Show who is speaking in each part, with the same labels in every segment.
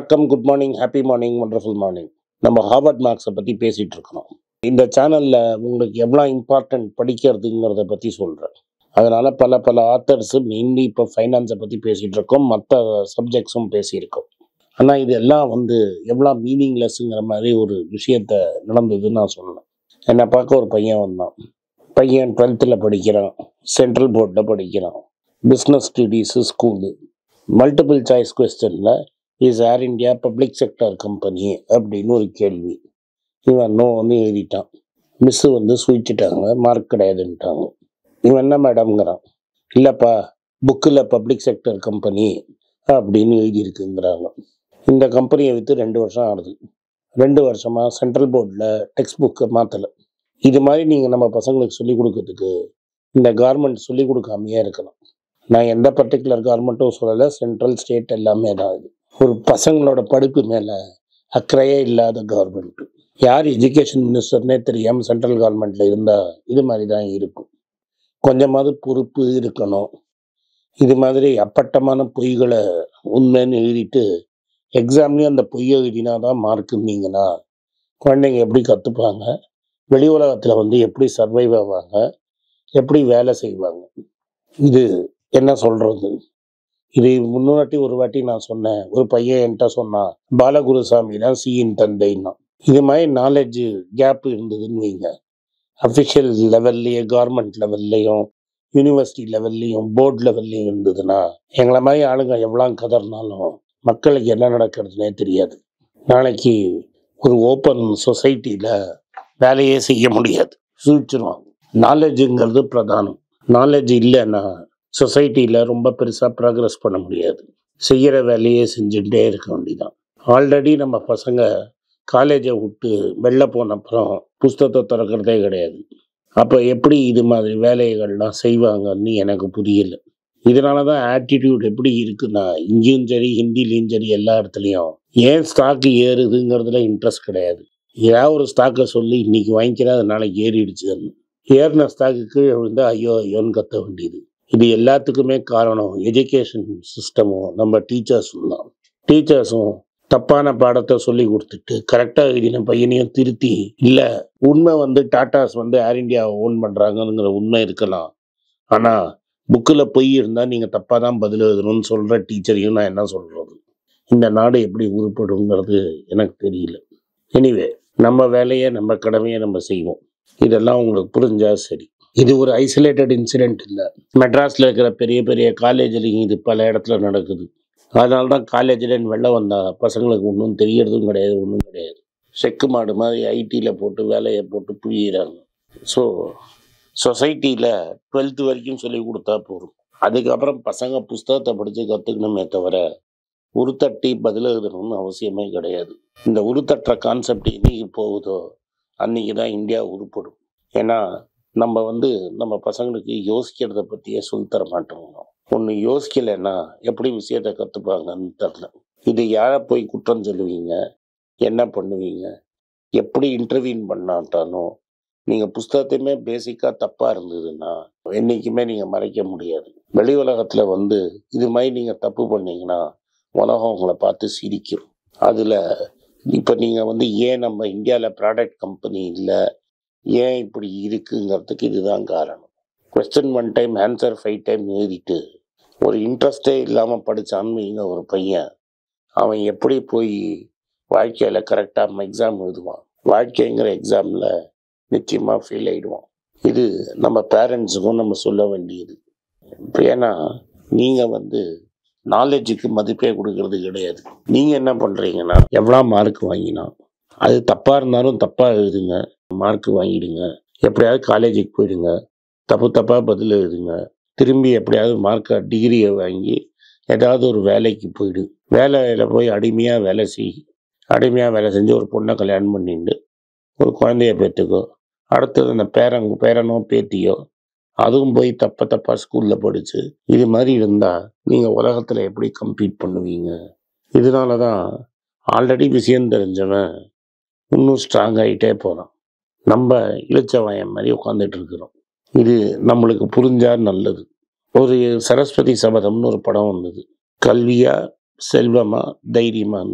Speaker 1: வணக்கம் good morning happy morning wonderful morning நம்ம Harvard மார்க்ஸை பற்றி பேசிகிட்டு இருக்கிறோம் இந்த சேனலில் உங்களுக்கு எவ்வளோ இம்பார்ட்டன்ட் படிக்கிறதுங்கிறத பற்றி சொல்கிறேன் அதனால் பல பல ஆத்தர்ஸ் மெயின்லி இப்போ ஃபைனான்ஸை பற்றி பேசிகிட்டு இருக்கோம் மற்ற சப்ஜெக்ட்ஸும் பேசியிருக்கோம் ஆனால் இது எல்லாம் வந்து எவ்வளோ மீனிங்லெஸ்ஸுங்கிற மாதிரி ஒரு விஷயத்த நடந்ததுன்னு நான் சொன்னேன் என்னை பார்க்க ஒரு பையன் வந்தான் பையன் டுவெல்த்தில் படிக்கிறான் சென்ட்ரல் போர்டில் படிக்கிறான் business studies school multiple choice கொஸ்டினில் is Air India public sector company அப்படின்னு ஒரு கேள்வி இவன் நோன்னு எழுதிட்டான் மிஸ்ஸு வந்து சுழிச்சிட்டாங்க மார்க் கிடையாதுன்ட்டாங்க இவன் என்ன மேடம்ங்கிறான் இல்லைப்பா புக்கில் பப்ளிக் செக்டர் கம்பெனி அப்படின்னு எழுதியிருக்குங்கிறாங்க இந்த கம்பெனியை விற்று ரெண்டு வருஷம் ஆகுது ரெண்டு வருஷமாக சென்ட்ரல் போர்டில் டெக்ஸ்ட் புக்கை மாற்றலை இது மாதிரி நீங்கள் நம்ம பசங்களுக்கு சொல்லிக் கொடுக்கறதுக்கு இந்த கார்மெண்ட் சொல்லிக் கொடுக்காமையே இருக்கலாம் நான் எந்த பர்டிகுலர் கார்மெண்ட்டும் சொல்லலை சென்ட்ரல் ஸ்டேட் எல்லாமே தான் இது ஒரு பசங்களோட படிப்பு மேலே அக்கறையே இல்லாத கவர்மெண்ட் யார் எஜுகேஷன் மினிஸ்டர்னே தெரியாமல் சென்ட்ரல் கவர்மெண்ட்டில் இருந்தால் இது மாதிரி தான் இருக்கும் கொஞ்சமாவது பொறுப்பு இருக்கணும் இது மாதிரி அப்பட்டமான பொய்களை உண்மைன்னு எழுதிட்டு எக்ஸாம்லேயும் அந்த பொய்யை எழுதினா தான் மார்க்குன்னீங்கன்னா குழந்தைங்க எப்படி கற்றுப்பாங்க வெளி உலகத்தில் வந்து எப்படி சர்வைவ் ஆவாங்க எப்படி வேலை செய்வாங்க இது என்ன சொல்கிறது இது முன்னாட்டி ஒரு வாட்டி நான் சொன்னேன் ஒரு பையன் என்கிட்ட சொன்னான் பாலகுருசாமி தான் சியின் தந்தைன்னா இது மாதிரி நாலேஜ் கேப் இருந்ததுன்னு வைங்க அஃபிஷியல் லெவல்லையே கவர்மெண்ட் லெவல்லையும் யூனிவர்சிட்டி லெவல்லையும் போர்டு லெவல்லையும் இருந்ததுன்னா எங்களை மாதிரி ஆளுங்க எவ்வளோ கதறினாலும் மக்களுக்கு என்ன நடக்கிறதுனே தெரியாது நாளைக்கு ஒரு ஓப்பன் சொசைட்டியில் வேலையே செய்ய முடியாது சூழ்ச்சிருவாங்க நாலேஜுங்கிறது பிரதானம் நாலேஜ் இல்லைன்னா சொசைட்டியில் ரொம்ப பெருசாக ப்ராக்ரஸ் பண்ண முடியாது செய்கிற வேலையே செஞ்சுட்டே இருக்க வேண்டியதான் ஆல்ரெடி நம்ம பசங்க காலேஜை விட்டு வெளில போன அப்புறம் புஸ்தகத்தை திறக்கிறதே கிடையாது அப்போ எப்படி இது மாதிரி வேலைகள்லாம் செய்வாங்கன்னு எனக்கு புரியல இதனால தான் ஆட்டிடியூட் எப்படி இருக்குன்னா இங்கேயும் சரி ஹிந்திலையும் சரி எல்லா இடத்துலையும் ஏன் ஸ்டாக்கு ஏறுதுங்கிறதுல இன்ட்ரெஸ்ட் கிடையாது ஏதாவது ஒரு ஸ்டாக்கை சொல்லி இன்னைக்கு வாங்கிக்கிறேன் அது நாளைக்கு ஏறிடுச்சுன்னு ஏறின ஸ்டாக்கு கீழே விழுந்தா ஐயோ ஐயோன்னு கத்த வேண்டியது இது எல்லாத்துக்குமே காரணம் எஜுகேஷன் சிஸ்டமும் நம்ம டீச்சர்ஸும் தான் டீச்சர்ஸும் தப்பான பாடத்தை சொல்லி கொடுத்துட்டு கரெக்டாக எழுதின பையனையும் திருத்தி இல்லை உண்மை வந்து டாட்டாஸ் வந்து ஏர் இந்தியாவை ஓன் பண்ணுறாங்கங்கிற உண்மை இருக்கலாம் ஆனால் புக்கில் பொய் இருந்தால் நீங்கள் தப்பாக தான் பதில் எழுதணும்னு சொல்கிற டீச்சரையும் நான் என்ன சொல்கிறது இந்த நாடு எப்படி உருப்படுங்கிறது எனக்கு தெரியல எனிவே நம்ம வேலையை நம்ம கடமையை நம்ம செய்வோம் இதெல்லாம் உங்களுக்கு புரிஞ்சா சரி இது ஒரு ஐசோலேட்டட் இன்சிடென்ட் இல்லை மெட்ராஸில் இருக்கிற பெரிய பெரிய காலேஜ்லையும் இது பல இடத்துல நடக்குது அதனால தான் காலேஜில் வெளில வந்தா பசங்களுக்கு ஒன்றும் தெரியறதும் கிடையாது ஒன்றும் கிடையாது செக்கு மாடு மாதிரி ஐடியில் போட்டு வேலையை போட்டு புழியிறாங்க ஸோ சொசைட்டியில் டுவெல்த்து வரைக்கும் சொல்லி கொடுத்தா போதும் அதுக்கப்புறம் பசங்க புஸ்தகத்தை படித்து கற்றுக்கணுமே தவிர உருத்தட்டி பதில் எழுதணும்னு அவசியமே கிடையாது இந்த உருத்தட்டுற கான்செப்ட் என்னைக்கு போகுதோ அன்னைக்கு தான் இந்தியா உருப்படும் ஏன்னா நம்ம வந்து நம்ம பசங்களுக்கு யோசிக்கிறத பற்றியே சொல்லித்தர மாட்டோம் ஒன்று யோசிக்கலைன்னா எப்படி விஷயத்தை கற்றுப்பாங்கன்னு தெரில இது யாரை போய் குற்றம் சொல்லுவீங்க என்ன பண்ணுவீங்க எப்படி இன்டர்வியூன் பண்ணாட்டாலும் நீங்கள் புஸ்தகத்தையுமே பேசிக்காக தப்பாக இருந்ததுன்னா என்றைக்குமே நீங்கள் மறைக்க முடியாது வெளி உலகத்தில் வந்து இது மாதிரி நீங்கள் தப்பு பண்ணீங்கன்னா உலகம் உங்களை பார்த்து சிரிக்கும் அதில் இப்போ நீங்கள் வந்து ஏன் நம்ம இந்தியாவில் ப்ராடக்ட் கம்பெனி இல்லை ஏன் இப்படி இருக்குங்கிறதுக்கு இதுதான் காரணம் question one time answer five time எழுதிட்டு ஒரு இன்ட்ரெஸ்டே இல்லாமல் படித்தான்னு வைங்க ஒரு பையன் அவன் எப்படி போய் வாழ்க்கையில் கரெக்டாக எக்ஸாம் எழுதுவான் வாழ்க்கைங்கிற எக்ஸாமில் நிச்சயமாக ஃபெயில் ஆகிடுவான் இது நம்ம பேரண்ட்ஸுக்கும் நம்ம சொல்ல வேண்டியது இப்போ ஏன்னா நீங்கள் வந்து நாலேஜுக்கு மதிப்பே கொடுக்கறது கிடையாது நீங்கள் என்ன பண்ணுறீங்கன்னா எவ்வளோ மார்க் வாங்கினா அது தப்பாக இருந்தாலும் தப்பாக எழுதுங்க மார்க் வாங்கிடுங்க எப்படியாவது காலேஜுக்கு போயிடுங்க தப்பு தப்பாக பதில் எழுதுங்க திரும்பி எப்படியாவது மார்க்கை டிகிரியை வாங்கி ஏதாவது ஒரு வேலைக்கு போயிடு வேலையில் போய் அடிமையாக வேலை செய் அடிமையாக வேலை செஞ்சு ஒரு பொண்ணை கல்யாணம் பண்ணிட்டு ஒரு குழந்தைய பெற்றுக்கோ அடுத்தது அந்த பேரன் பேரனோ பேத்தியோ அதுவும் போய் தப்ப தப்பா ஸ்கூலில் படித்து இது மாதிரி இருந்தால் நீங்கள் உலகத்தில் எப்படி கம்ப்ளீட் பண்ணுவீங்க இதனால தான் ஆல்ரெடி விஷயம் தெரிஞ்சவன் இன்னும் ஸ்ட்ராங் ஆகிட்டே போகிறான் நம்ம இளிச்சவாயன் மாதிரி உட்காந்துட்டு இருக்கிறோம் இது நம்மளுக்கு புரிஞ்சா நல்லது ஒரு சரஸ்வதி சபதம்னு ஒரு படம் வந்தது கல்வியா செல்வமா தைரியமான்னு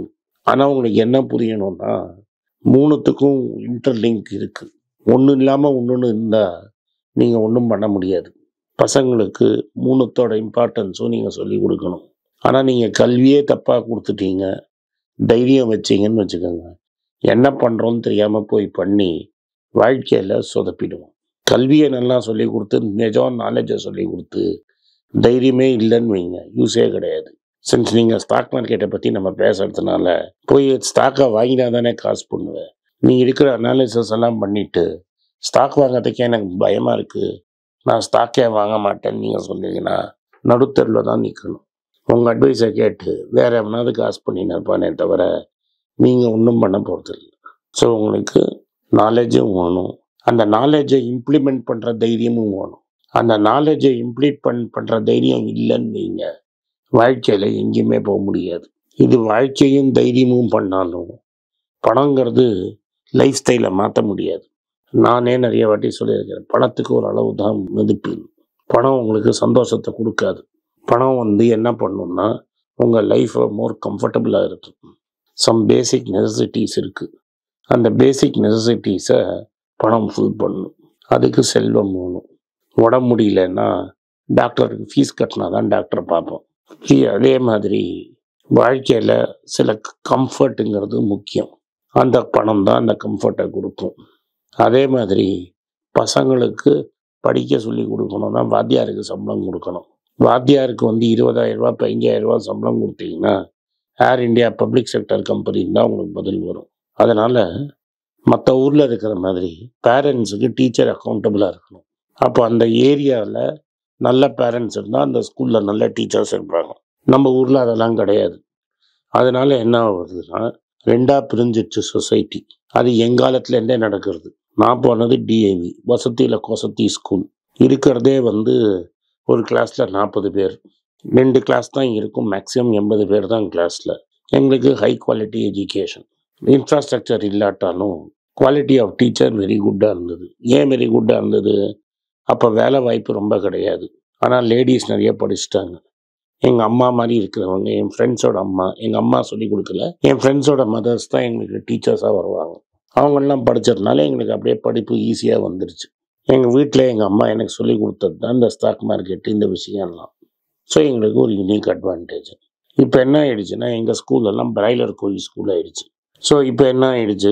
Speaker 1: ஆனால் உங்களுக்கு என்ன புரியணும்னா மூணுத்துக்கும் இன்டர்லிங்க் இருக்குது ஒன்று இல்லாமல் ஒன்று இருந்தால் நீங்கள் ஒன்றும் பண்ண முடியாது பசங்களுக்கு மூணுத்தோட இம்பார்ட்டன்ஸும் நீங்கள் சொல்லி கொடுக்கணும் ஆனால் நீங்கள் கல்வியே தப்பாக கொடுத்துட்டீங்க தைரியம் வச்சீங்கன்னு வச்சுக்கோங்க என்ன பண்ணுறோன்னு தெரியாமல் போய் பண்ணி வாழ்க்கையில் சொதப்பிடுவோம் கல்வியை நல்லா சொல்லி கொடுத்து நிஜம் நாலேஜை சொல்லி கொடுத்து தைரியமே இல்லைன்னு வைங்க யூஸே கிடையாது சின்ஸ் நீங்கள் ஸ்டாக் மார்க்கெட்டை பற்றி நம்ம பேசுறதுனால போய் ஸ்டாக்கை வாங்கினா தானே காசு பண்ணுவேன் நீ இருக்கிற அனாலிசிஸ் எல்லாம் பண்ணிவிட்டு ஸ்டாக் வாங்குறதுக்கே எனக்கு பயமாக இருக்குது நான் ஸ்டாக்கே வாங்க மாட்டேன்னு நீங்கள் சொன்னீங்கன்னா நடுத்தரில் தான் நிற்கணும் உங்கள் அட்வைஸை கேட்டு வேற எவனாவது காசு பண்ணின்னு இருப்பானே தவிர நீங்கள் ஒன்றும் பண்ண போகிறதில்ல ஸோ உங்களுக்கு நாலேஜும் வேணும் அந்த நாலேஜை இம்ப்ளிமெண்ட் பண்ணுற தைரியமும் வேணும் அந்த நாலேஜை இம்ப்ளிமெண்ட் பண்ணுற தைரியம் இல்லைன்னு வைங்க வாழ்க்கையில் எங்கேயுமே போக முடியாது இது வாழ்க்கையும் தைரியமும் பண்ணாலும் பணங்கிறது லைஃப் ஸ்டைலை மாற்ற முடியாது நானே நிறைய வாட்டி சொல்லியிருக்கிறேன் பணத்துக்கு ஒரு அளவு தான் மதிப்பு பணம் உங்களுக்கு சந்தோஷத்தை கொடுக்காது பணம் வந்து என்ன பண்ணும்னா உங்கள் லைஃப்பை மோர் கம்ஃபர்டபுளாக இருக்கும் சம் பேசிக் நெசசிட்டிஸ் இருக்குது அந்த பேசிக் நெசசிட்டிஸை பணம் ஃபுல் பண்ணும் அதுக்கு செல்வம் வேணும் உடம்பு முடியலன்னா டாக்டருக்கு ஃபீஸ் கட்டினா தான் டாக்டரை பார்ப்போம் இ- அதே மாதிரி வாழ்க்கையில் சில கம்ஃபர்ட்டுங்கிறது முக்கியம் அந்த பணம் தான் அந்த கம்ஃபர்ட்டை கொடுக்கும் அதே மாதிரி பசங்களுக்கு படிக்க சொல்லி கொடுக்கணும்னா வாத்தியாருக்கு சம்பளம் கொடுக்கணும் வாத்தியாருக்கு வந்து இருபதாயிரம் ரூபாய் பதினஞ்சாயிரம் ரூபாய் சம்பளம் கொடுத்தீங்கன்னா ஏர் இந்தியா பப்ளிக் செக்டர் கம்பெனின்னு தான் உங்களுக்கு பதில் வரும் அதனால் மற்ற ஊரில் இருக்கிற மாதிரி பேரண்ட்ஸுக்கு டீச்சர் அக்கௌண்டபிளாக இருக்கணும் அப்போ அந்த ஏரியாவில் நல்ல பேரண்ட்ஸ் இருந்தால் அந்த ஸ்கூலில் நல்ல டீச்சர்ஸ் இருப்பாங்க நம்ம ஊரில் அதெல்லாம் கிடையாது அதனால என்ன ஆகுதுன்னா ரெண்டாக பிரிஞ்சிடுச்சு சொசைட்டி அது எங்காலத்துலேருந்தே நடக்கிறது நான் போனது டிஏவி வசதியில் கொசத்தி ஸ்கூல் இருக்கிறதே வந்து ஒரு கிளாஸில் நாற்பது பேர் ரெண்டு கிளாஸ் தான் இருக்கும் மேக்ஸிமம் எண்பது பேர் தான் கிளாஸில் எங்களுக்கு ஹை குவாலிட்டி எஜுகேஷன் இன்ஃப்ராஸ்ட்ரக்சர் இல்லாட்டாலும் குவாலிட்டி ஆஃப் டீச்சர் வெரி குட்டாக இருந்தது ஏன் வெரி குட்டாக இருந்தது அப்போ வேலை வாய்ப்பு ரொம்ப கிடையாது ஆனால் லேடிஸ் நிறைய படிச்சுட்டாங்க எங்கள் அம்மா மாதிரி இருக்கிறவங்க என் ஃப்ரெண்ட்ஸோட அம்மா எங்கள் அம்மா சொல்லி கொடுக்கல என் ஃப்ரெண்ட்ஸோட மதர்ஸ் தான் எங்களுக்கு டீச்சர்ஸாக வருவாங்க அவங்கெல்லாம் படிச்சதுனால எங்களுக்கு அப்படியே படிப்பு ஈஸியாக வந்துருச்சு எங்கள் வீட்டில் எங்கள் அம்மா எனக்கு சொல்லி கொடுத்தது தான் இந்த ஸ்டாக் மார்க்கெட் இந்த விஷயம்லாம் ஸோ எங்களுக்கு ஒரு யூனிக் அட்வான்டேஜ் இப்போ என்ன ஆயிடுச்சுன்னா எங்கள் ஸ்கூலெல்லாம் பிராய்லர் கோழி ஸ்கூல் ஆயிடுச்சு ஸோ இப்போ என்ன ஆயிடுச்சு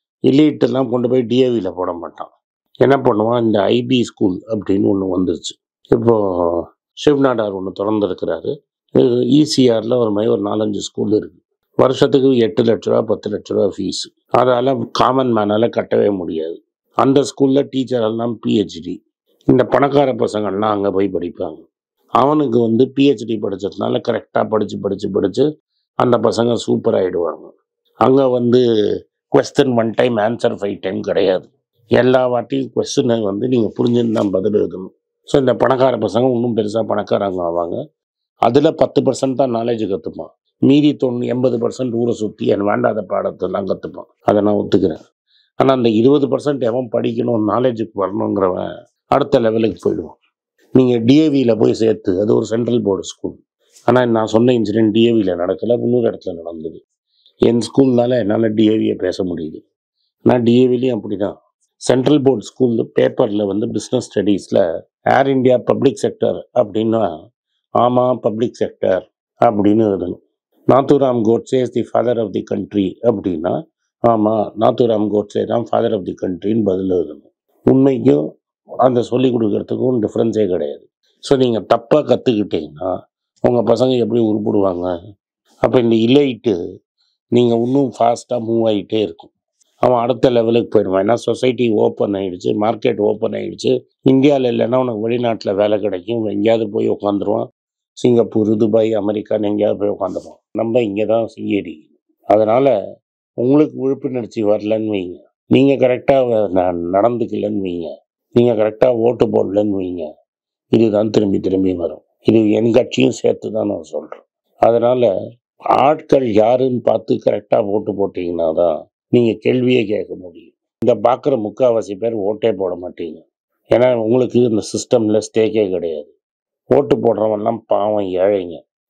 Speaker 1: எல்லாம் கொண்டு போய் டிஏவியில் போட மாட்டான் என்ன பண்ணுவான் இந்த ஐபி ஸ்கூல் அப்படின்னு ஒன்று வந்துருச்சு இப்போ சிவ்நாடார் ஒன்று திறந்துருக்கிறாரு இசிஆரில் ஒரு மாதிரி ஒரு நாலஞ்சு ஸ்கூல் இருக்குது வருஷத்துக்கு எட்டு லட்ச ரூபா பத்து லட்ச ரூபா ஃபீஸ் அதால் காமன் மேனால் கட்டவே முடியாது அந்த ஸ்கூலில் டீச்சர் எல்லாம் பிஹெச்டி இந்த பணக்கார பசங்கள்லாம் அங்கே போய் படிப்பாங்க அவனுக்கு வந்து பிஹெச்டி படிச்சதுனால கரெக்டாக படித்து படித்து படித்து அந்த பசங்க சூப்பர் ஆகிடுவாங்க அங்கே வந்து question one time answer five time கிடையாது எல்லா வாட்டியும் கொஸ்டினை வந்து நீங்கள் புரிஞ்சுன்னு தான் பதில் எழுதணும் ஸோ இந்த பணக்கார பசங்க இன்னும் பெருசாக பணக்காரங்க ஆவாங்க அதில் பத்து பர்சன்ட் தான் நாலேஜ் கற்றுப்பான் மீதி தொண்ணூ எண்பது பர்சன்ட் ஊரை சுற்றி என் வேண்டாத பாடத்தெல்லாம் கற்றுப்பான் அதை நான் ஒத்துக்கிறேன் ஆனால் அந்த இருபது பர்சன்ட் எவன் படிக்கணும் நாலேஜுக்கு வரணுங்கிறவன் அடுத்த லெவலுக்கு போயிடுவான் நீங்கள் டிஏவியில் போய் சேர்த்து அது ஒரு சென்ட்ரல் போர்டு ஸ்கூல் ஆனால் நான் சொன்ன இன்சிடென்ட் டிஏவியில் நடக்கலை இன்னொரு இடத்துல நடந்தது என் ஸ்கூல்னால என்னால் டிஏவியை பேச முடியுது நான் டிஏவிலையும் அப்படி தான் சென்ட்ரல் போர்டு ஸ்கூல் பேப்பரில் வந்து பிஸ்னஸ் ஸ்டடீஸில் ஏர் இந்தியா பப்ளிக் செக்டர் அப்படின்னா ஆமாம் பப்ளிக் செக்டர் அப்படின்னு எழுதணும் Nathuram Godse is the father of the country அப்படின்னா ஆமாம் நாத்துராம் கோட்ஸே தான் ஃபாதர் ஆஃப் தி கண்ட்ரின்னு பதில் எழுதணும் உண்மைக்கும் அந்த சொல்லி கொடுக்கறதுக்கும் டிஃப்ரென்ஸே கிடையாது ஸோ நீங்கள் தப்பாக கற்றுக்கிட்டீங்கன்னா உங்கள் பசங்க எப்படி உருப்பிடுவாங்க அப்போ இந்த இலைட்டு நீங்கள் இன்னும் ஃபாஸ்ட்டாக மூவ் ஆகிட்டே இருக்கும் அவன் அடுத்த லெவலுக்கு போயிடுவான் ஏன்னா சொசைட்டி ஓப்பன் ஆயிடுச்சு மார்க்கெட் ஓப்பன் ஆயிடுச்சு இந்தியாவில் இல்லைன்னா உனக்கு வெளிநாட்டில் வேலை கிடைக்கும் எங்கேயாவது போய் உட்காந்துருவான் சிங்கப்பூர் துபாய் அமெரிக்கான்னு எங்கேயாவது போய் உட்காந்துருவான் நம்ம இங்கே தான் சிஏடி அதனால் உங்களுக்கு விழிப்புணர்ச்சி வரலன்னு வைங்க நீங்கள் கரெக்டாக நடந்துக்கலன்னு வைங்க நீங்கள் கரெக்டாக ஓட்டு போடலன்னு வைங்க இதுதான் திரும்பி திரும்பி வரும் இது என் கட்சியும் சேர்த்து தான் நான் சொல்கிறேன் அதனால் ஆட்கள் யாருன்னு பார்த்து கரெக்டாக ஓட்டு போட்டிங்கன்னா தான் நீங்கள் கேள்வியே கேட்க முடியும் இந்த பார்க்குற முக்கால்வாசி பேர் ஓட்டே போட மாட்டீங்க ஏன்னா உங்களுக்கு இந்த சிஸ்டமில் ஸ்டேக்கே கிடையாது ஓட்டு போடுறவன்லாம் பாவம் ஏழைங்க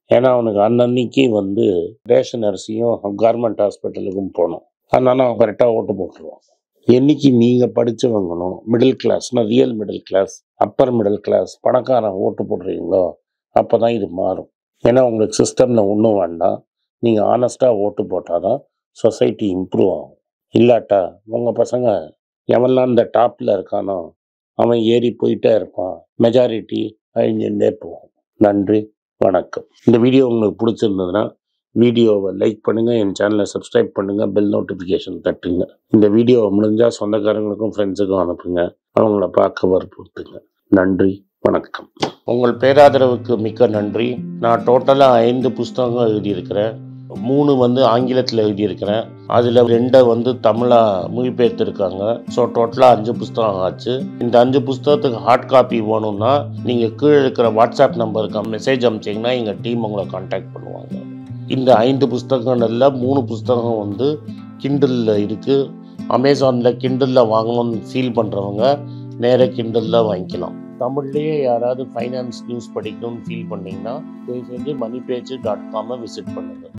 Speaker 1: ஏன்னா அவனுக்கு அன்னன்னைக்கு வந்து ரேஷன் அரிசியும் கவர்மெண்ட் ஹாஸ்பிட்டலுக்கும் போகணும் அதனால அவன் கரெக்டாக ஓட்டு போட்டுருவான் என்னைக்கு நீங்கள் படித்தவங்களும் மிடில் கிளாஸ்னா real middle class upper middle class பணக்காரன் ஓட்டு போடுறீங்களோ அப்போ தான் இது மாறும் ஏன்னா உங்களுக்கு சிஸ்டமில் ஒன்றும் வேண்டாம் நீங்கள் ஆனஸ்ட்டாக ஓட்டு போட்டால் தான் சொசைட்டி இம்ப்ரூவ் ஆகும் இல்லாட்டா உங்கள் பசங்க எவன்லாம் இந்த டாப்பில் இருக்கானோ அவன் ஏறி போயிட்டே இருப்பான் மெஜாரிட்டி அழிஞ்சுட்டே போகும் நன்றி வணக்கம் இந்த வீடியோ உங்களுக்கு பிடிச்சிருந்ததுன்னா வீடியோவை லைக் பண்ணுங்கள் என் சேனலை சப்ஸ்கிரைப் பண்ணுங்கள் பெல் நோட்டிஃபிகேஷன் தட்டுங்க இந்த வீடியோவை முடிஞ்சால் சொந்தக்காரங்களுக்கும் ஃப்ரெண்ட்ஸுக்கும் அனுப்புங்க அவங்கள பார்க்க வற்புறுத்துங்க நன்றி வணக்கம் உங்கள் பேராதரவுக்கு மிக்க நன்றி நான் டோட்டலாக ஐந்து புஸ்தகங்கள் எழுதியிருக்கிறேன் மூணு வந்து ஆங்கிலத்தில் எழுதியிருக்கிறேன் அதில் ரெண்டை வந்து தமிழாக மொழிபெயர்த்துருக்காங்க ஸோ டோட்டலாக அஞ்சு புஸ்தகம் ஆச்சு இந்த அஞ்சு புஸ்தகத்துக்கு ஹார்ட் காப்பி வேணும்னா நீங்கள் கீழே இருக்கிற வாட்ஸ்அப் நம்பருக்கு மெசேஜ் அனுப்பிச்சிங்கன்னா எங்கள் டீம் உங்களை காண்டாக்ட் பண்ணுவாங்க இந்த ஐந்து புஸ்தகங்கள்ல மூணு புஸ்தகம் வந்து கிண்டலில் இருக்குது அமேசானில் கிண்டலில் வாங்கணும்னு ஃபீல் பண்ணுறவங்க நேராக கிண்டலில் வாங்கிக்கலாம் தமிழ்லேயே யாராவது ஃபைனான்ஸ் நியூஸ் படிக்கணும்னு ஃபீல் பண்ணிங்கன்னா தயவு செஞ்சு மணி பேஜ் டாட் காமை விசிட் பண்ணுங்கள்